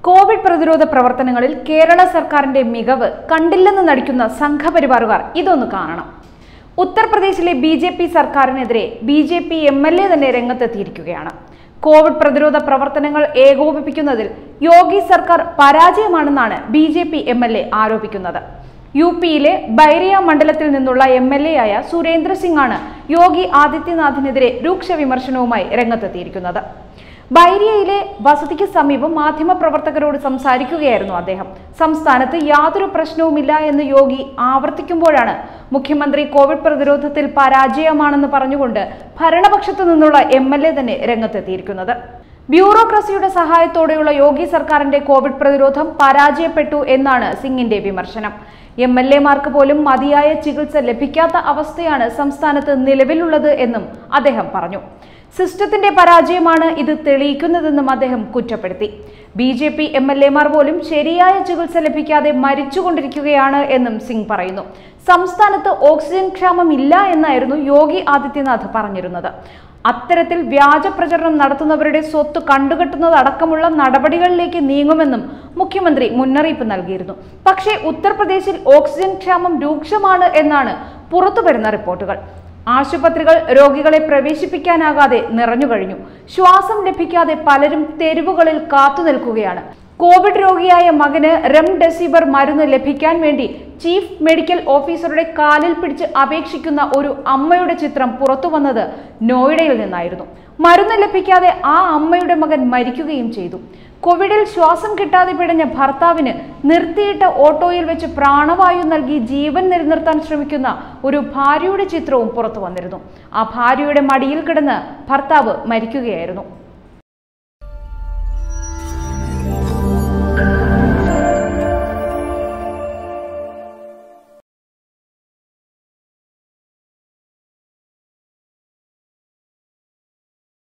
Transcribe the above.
Covid പ്രതിരോധ പ്രവർത്തനങ്ങളിൽ കേരള സർക്കാരിന്റെ മികവ് കണ്ടില്ലെന്ന് നടിക്കുന്ന സംഘപരിവാറുകാർ ഇതൊന്ന് കാണണം ഉത്തർപ്രദേശിലെ ബി ജെ പി സർക്കാരിനെതിരെ B J P M L A തന്നെ രംഗത്തെത്തിയിരിക്കുകയാണ് കോവിഡ് പ്രതിരോധ പ്രവർത്തനങ്ങൾ ഏകോപിപ്പിക്കുന്നതിൽ യോഗി സർക്കാർ പരാജയമാണെന്നാണ് B J P M L A ആരോപിക്കുന്നത് യു പിയിലെ ബൈരിയ മണ്ഡലത്തിൽ നിന്നുള്ള എം എൽ എ ആയ സുരേന്ദ്ര സിംഗ് ആണ് യോഗി ആദിത്യനാഥിനെതിരെ രൂക്ഷ വിമർശനവുമായി രംഗത്തെത്തിയിരിക്കുന്നത് ബൈരിയയിലെ വസതിക്ക് സമീപം മാധ്യമപ്രവർത്തകരോട് സംസാരിക്കുകയായിരുന്നു അദ്ദേഹം സംസ്ഥാനത്ത് യാതൊരു പ്രശ്നവുമില്ല എന്ന് യോഗി ആവർത്തിക്കുമ്പോഴാണ് മുഖ്യമന്ത്രി കോവിഡ് പ്രതിരോധത്തിൽ പരാജയമാണെന്ന് പറഞ്ഞുകൊണ്ട് ഭരണപക്ഷത്തു നിന്നുള്ള എം എൽ എ തന്നെ രംഗത്തെത്തിയിരിക്കുന്നത് ബ്യൂറോക്രസിയുടെ സഹായത്തോടെയുള്ള യോഗി സർക്കാരിന്റെ കോവിഡ് പ്രതിരോധം പരാജയപ്പെട്ടു എന്നാണ് സിംഗിന്റെ വിമർശനം എം എൽ എമാർക്ക് പോലും മതിയായ ചികിത്സ ലഭിക്കാത്ത അവസ്ഥയാണ് സംസ്ഥാനത്ത് നിലവിലുള്ളത് എന്നും അദ്ദേഹം പറഞ്ഞു സിസ്റ്റത്തിന്റെ പരാജയമാണ് ഇത് തെളിയിക്കുന്നതെന്നും അദ്ദേഹം കുറ്റപ്പെടുത്തി B J P M L എമാർ പോലും ശരിയായ ചികിത്സ ലഭിക്കാതെ മരിച്ചുകൊണ്ടിരിക്കുകയാണ് എന്നും സിംഗ് പറയുന്നു സംസ്ഥാനത്ത് ഓക്സിജൻ ക്ഷാമം ഇല്ല എന്നായിരുന്നു യോഗി ആദിത്യനാഥ് പറഞ്ഞിരുന്നത് അത്തരത്തിൽ വ്യാജ പ്രചരണം നടത്തുന്നവരുടെ സ്വത്ത് കണ്ടുകെട്ടുന്നതടക്കമുള്ള നടപടികളിലേക്ക് നീങ്ങുമെന്നും മുഖ്യമന്ത്രി മുന്നറിയിപ്പ് നൽകിയിരുന്നു പക്ഷേ ഉത്തർപ്രദേശിൽ ഓക്സിജൻ ക്ഷാമം രൂക്ഷമാണ് എന്നാണ് പുറത്തുവരുന്ന റിപ്പോർട്ടുകൾ ആശുപത്രികൾ രോഗികളെ പ്രവേശിപ്പിക്കാനാകാതെ നിറഞ്ഞുകഴിഞ്ഞു ശ്വാസം ലഭിക്കാതെ പലരും തെരുവുകളിൽ കാത്തുനിൽക്കുകയാണ് കോവിഡ് രോഗിയായ മകന് റെംഡെസിബർ മരുന്ന് ലഭിക്കാൻ വേണ്ടി ചീഫ് മെഡിക്കൽ ഓഫീസറുടെ കാലിൽ പിടിച്ച് അപേക്ഷിക്കുന്ന ഒരു അമ്മയുടെ ചിത്രം പുറത്തു വന്നത് നോയിഡയിൽ നിന്നായിരുന്നു മരുന്ന് ലഭിക്കാതെ ആ അമ്മയുടെ മകൻ മരിക്കുകയും ചെയ്തു കോവിഡിൽ ശ്വാസം കിട്ടാതെ പിടഞ്ഞ ഭർത്താവിന് നിർത്തിയിട്ട ഓട്ടോയിൽ വെച്ച് പ്രാണവായു നൽകി ജീവൻ നിലനിർത്താൻ ശ്രമിക്കുന്ന ഒരു ഭാര്യയുടെ ചിത്രവും പുറത്തു വന്നിരുന്നു ആ ഭാര്യയുടെ മടിയിൽ കിടന്ന് ഭർത്താവ് മരിക്കുകയായിരുന്നു